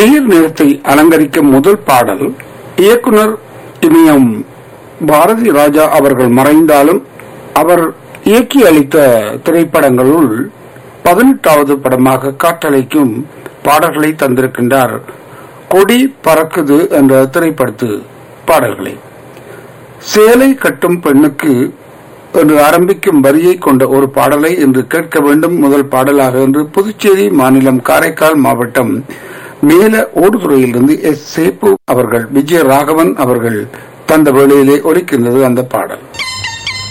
நேர் நேரத்தை அலங்கரிக்கும் முதல் பாடல் இயக்குனர் இமயம் பாரதி ராஜா அவர்கள் மறைந்தாலும் அவர் இயக்கி அளித்த திரைப்படங்களுள் பதினெட்டாவது படமாக காற்றலைக்கும் பாடல்களை தந்திருக்கின்றார் கொடி பறக்குது என்ற திரைப்படத்து பாடல்களை சேலை கட்டும் பெண்ணுக்கு என்று ஆரம்பிக்கும் வரியை கொண்ட ஒரு பாடலை இன்று கேட்க வேண்டும் முதல் பாடலாக என்று புதுச்சேரி மாநிலம் காரைக்கால் மாவட்டம் மேல ஓடுதுறையிலிருந்து எஸ் சேப்பு அவர்கள் விஜய ராகவன் அவர்கள் தந்த வேளையிலே ஒலிக்கின்றது அந்த பாடல்